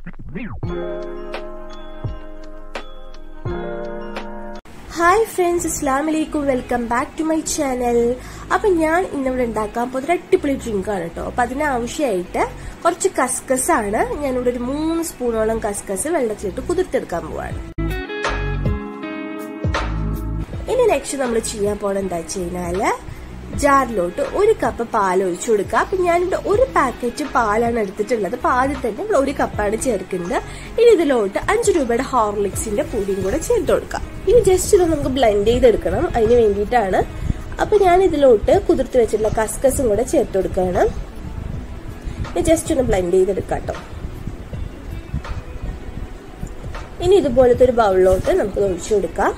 hi friends അസ്ലാം വലൈക്കും welcome back to my channel അപ്പൊ ഞാൻ ഇന്നിവിടെ ഉണ്ടാക്കാൻ പോകുന്ന ഒരു അടിപൊളി ഡ്രിങ്ക് ആണ് കേട്ടോ അപ്പൊ അതിനാവശ്യമായിട്ട് കുറച്ച് കസ്കസ് ആണ് ഞാനിവിടെ ഒരു മൂന്ന് സ്പൂണോളം കസ്കസ് വെള്ളത്തിലിട്ട് കുതിർത്തെടുക്കാൻ പോവാണ് ഇനി നെക്സ്റ്റ് നമ്മൾ ചെയ്യാൻ പോണ എന്താ വെച്ച് കഴിഞ്ഞാല് ജാറിലോട്ട് ഒരു കപ്പ് പാൽ ഒഴിച്ചു കൊടുക്കുക അപ്പൊ ഞാനിവിടെ ഒരു പാക്കറ്റ് പാലാണ് എടുത്തിട്ടുള്ളത് അപ്പൊ ആദ്യം തന്നെ നമ്മൾ ഒരു കപ്പാണ് ചേർക്കുന്നത് ഇനി ഇതിലോട്ട് അഞ്ചു രൂപയുടെ ഹോർലിക്സിന്റെ പൊടിയും കൂടെ ചേർത്ത് കൊടുക്കാം ഇനി ജസ്റ്റ് ഇത് നമുക്ക് ബ്ലെൻഡ് ചെയ്തെടുക്കണം അതിന് വേണ്ടിയിട്ടാണ് അപ്പൊ ഞാൻ ഇതിലോട്ട് കുതിർത്ത് വെച്ചിട്ടുള്ള കസ്കസും കൂടെ ചേർത്ത് കൊടുക്കുകയാണ് ജസ്റ്റ് ഒന്ന് ബ്ലെൻഡ് ചെയ്തെടുക്കാം കേട്ടോ ഇനി ഇതുപോലത്തെ ഒരു ബൗളിലോട്ട് നമുക്ക് ഒഴിച്ചു കൊടുക്കാം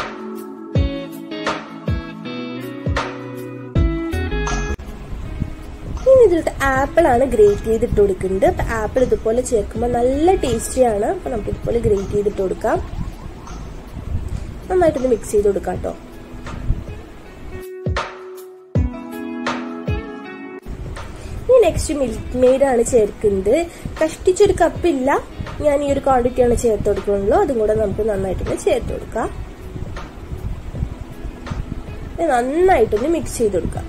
ഇനി ഇതിലോട്ട് ആപ്പിൾ ആണ് ഗ്രേറ്റ് ചെയ്തിട്ട് കൊടുക്കുന്നത് അപ്പൊ ആപ്പിൾ ഇതുപോലെ ചേർക്കുമ്പോൾ നല്ല ടേസ്റ്റിയാണ് അപ്പൊ നമുക്ക് ഇതുപോലെ ഗ്രേറ്റ് ചെയ്തിട്ട് കൊടുക്കാം നന്നായിട്ടൊന്ന് മിക്സ് ചെയ്ത് കൊടുക്കാം കേട്ടോ ഇനി നെക്സ്റ്റ് മിൽക്ക് മെയ്ഡ് ആണ് ചേർക്കുന്നത് കഷ്ടിച്ചൊരു കപ്പില്ല ഞാൻ ഈ ഒരു ക്വാണ്ടിറ്റിയാണ് ചേർത്ത് കൊടുക്കുന്നുള്ളൂ അതും കൂടെ നമുക്ക് നന്നായിട്ടൊന്ന് ചേർത്ത് കൊടുക്കാം നന്നായിട്ടൊന്ന് മിക്സ് ചെയ്ത് കൊടുക്കാം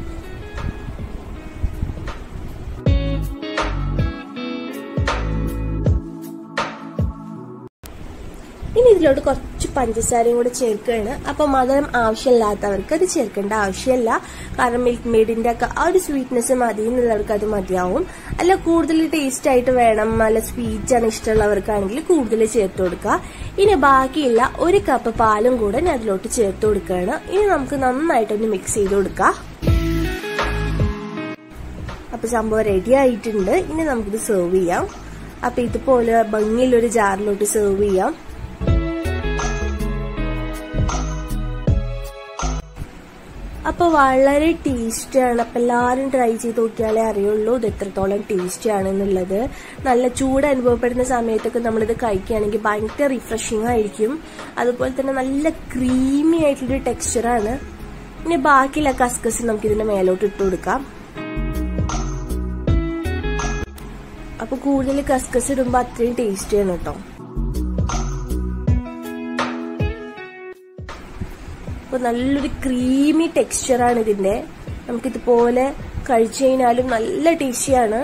ഇനി ഇതിലോട്ട് കുറച്ച് പഞ്ചസാരയും കൂടെ ചേർക്കുകയാണ് അപ്പൊ മധുരം ആവശ്യമില്ലാത്തവർക്ക് അത് ചേർക്കേണ്ട ആവശ്യമില്ല കാരണം മിൽക്ക് മെയ്ഡിന്റെ ഒക്കെ ആ ഒരു സ്വീറ്റ്നെസ് മതി എന്നുള്ളവർക്ക് അത് മതിയാവും അല്ല കൂടുതൽ ടേസ്റ്റ് ആയിട്ട് വേണം നല്ല സ്വീറ്റ്സ് ആണ് ഇഷ്ടമുള്ളവർക്കാണെങ്കിൽ കൂടുതൽ ചേർത്ത് കൊടുക്കുക ഇനി ബാക്കിയില്ല ഒരു കപ്പ് പാലും കൂടെ ഞാൻ അതിലോട്ട് ചേർത്ത് കൊടുക്കുകയാണ് ഇനി നമുക്ക് നന്നായിട്ടൊന്ന് മിക്സ് ചെയ്ത് കൊടുക്കാം അപ്പൊ സംഭവം റെഡി ആയിട്ടുണ്ട് ഇനി നമുക്കിത് സെർവ് ചെയ്യാം അപ്പൊ ഇതുപോലെ ഭംഗിയിലൊരു ജാറിലോട്ട് സെർവ് ചെയ്യാം അപ്പൊ വളരെ ടേസ്റ്റി ആണ് അപ്പൊ എല്ലാവരും ട്രൈ ചെയ്ത് നോക്കിയാലേ അറിയുള്ളൂ ഇത് എത്രത്തോളം ടേസ്റ്റി ആണെന്നുള്ളത് നല്ല ചൂട് അനുഭവപ്പെടുന്ന സമയത്തൊക്കെ നമ്മളിത് കഴിക്കുകയാണെങ്കിൽ ഭയങ്കര റിഫ്രഷിംഗ് ആയിരിക്കും അതുപോലെ തന്നെ നല്ല ക്രീമി ആയിട്ടുള്ളൊരു ടെക്സ്ചറാണ് ഇനി ബാക്കിയുള്ള കസ്കസ് നമുക്ക് ഇതിന്റെ മേലോട്ട് ഇട്ട് കൊടുക്കാം അപ്പൊ കൂടുതൽ കസ്കസ് ഇടുമ്പോ അത്രയും ടേസ്റ്റിയാണ് കേട്ടോ അപ്പൊ നല്ലൊരു ക്രീമി ടെക്സ്ചറാണ് ഇതിന്റെ നമുക്കിതുപോലെ കഴിച്ചു കഴിഞ്ഞാലും നല്ല ടേസ്റ്റിയാണ്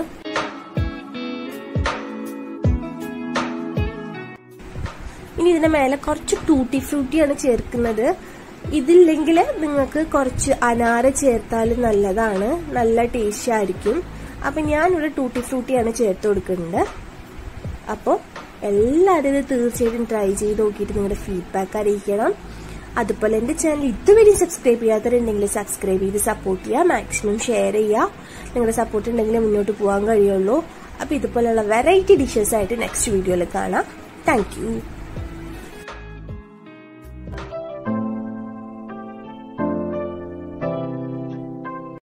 ഇനി ഇതിന്റെ മേലെ കുറച്ച് ടൂട്ടി ഫ്രൂട്ടിയാണ് ചേർക്കുന്നത് ഇതില്ലെങ്കിൽ നിങ്ങൾക്ക് കുറച്ച് അനാര ചേർത്താലും നല്ലതാണ് നല്ല ടേസ്റ്റ് ആയിരിക്കും അപ്പൊ ഞാനിവിടെ ടൂട്ടി ഫ്രൂട്ടിയാണ് ചേർത്ത് കൊടുക്കുന്നത് അപ്പോൾ എല്ലാവരും ഇത് തീർച്ചയായിട്ടും ട്രൈ ചെയ്ത് നോക്കിയിട്ട് നിങ്ങളുടെ ഫീഡ്ബാക്ക് അറിയിക്കണം അതുപോലെ എന്റെ ചാനൽ ഇതുവരെ സബ്സ്ക്രൈബ് ചെയ്യാത്തവരുണ്ടെങ്കിൽ സബ്സ്ക്രൈബ് ചെയ്ത് സപ്പോർട്ട് ചെയ്യുക മാക്സിമം ഷെയർ ചെയ്യുക നിങ്ങളുടെ സപ്പോർട്ട് ഉണ്ടെങ്കിൽ മുന്നോട്ട് പോകാൻ കഴിയുള്ളൂ അപ്പൊ ഇതുപോലെയുള്ള വെറൈറ്റി ഡിഷസ് ആയിട്ട് നെക്സ്റ്റ് വീഡിയോയിൽ കാണാം താങ്ക്